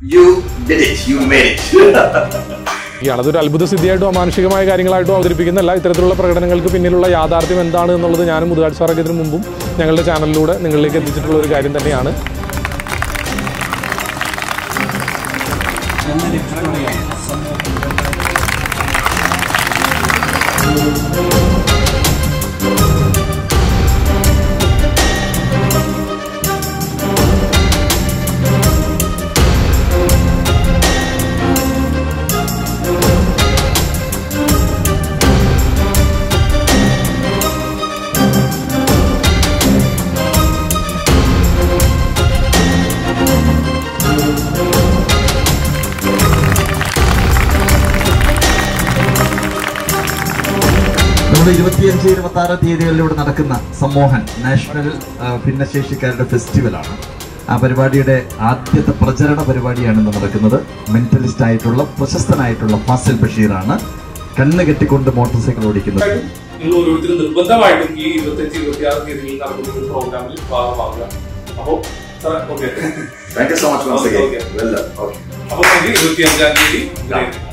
You did it. You made it. ഇയാൾ അതൊരു അത്ഭുത സിദ്ധിയായിട്ടും അമാനുഷികമായ കാര്യങ്ങളായിട്ടും അവതരിപ്പിക്കുന്നില്ല ഇത്തരത്തിലുള്ള പ്രകടനങ്ങൾക്ക് പിന്നിലുള്ള യാഥാർത്ഥ്യം എന്താണ് എന്നുള്ളത് ഞാനും മുതുകാട് സാറൊക്കെ ഇതിനു മുമ്പും ഞങ്ങളുടെ ചാനലിലൂടെ നിങ്ങളിലേക്ക് എത്തിച്ചിട്ടുള്ള ഒരു കാര്യം തന്നെയാണ് നമ്മുടെ ഇരുപത്തിയഞ്ച് ഇരുപത്തി ആറ് തീയതികളിലൂടെ നടക്കുന്ന സമൂഹൻ നാഷണൽ ആ, ഭിന്നശേഷിക്കാരുടെ ഫെസ്റ്റിവലാണ് ആ പരിപാടിയുടെ ആദ്യത്തെ പ്രചരണ പരിപാടിയാണ് ഇന്ന് നടക്കുന്നത് മെന്റലിസ്റ്റ് ആയിട്ടുള്ള പ്രശസ്തനായിട്ടുള്ള ഫാസിൽ ബഷീറാണ് കണ്ണ് കെട്ടിക്കൊണ്ട് മോട്ടോർ സൈക്കിൾ ഓടിക്കുന്നത് നിങ്ങൾ ഓരോരുത്തരും നിർബന്ധമായിട്ടും ഈ ഇരുപത്തഞ്ച് ഇരുപത്തി ആറ് തീയതികളിൽ നടക്കുന്ന ഒരു പ്രോഗ്രാമിൽ ഭാഗമാകുക അപ്പോ sir okay Thank you so much once again. Okay. Well done. Okay. അപ്പൊ നമുക്ക് ഇരുപത്തി അഞ്ചാം തീയതി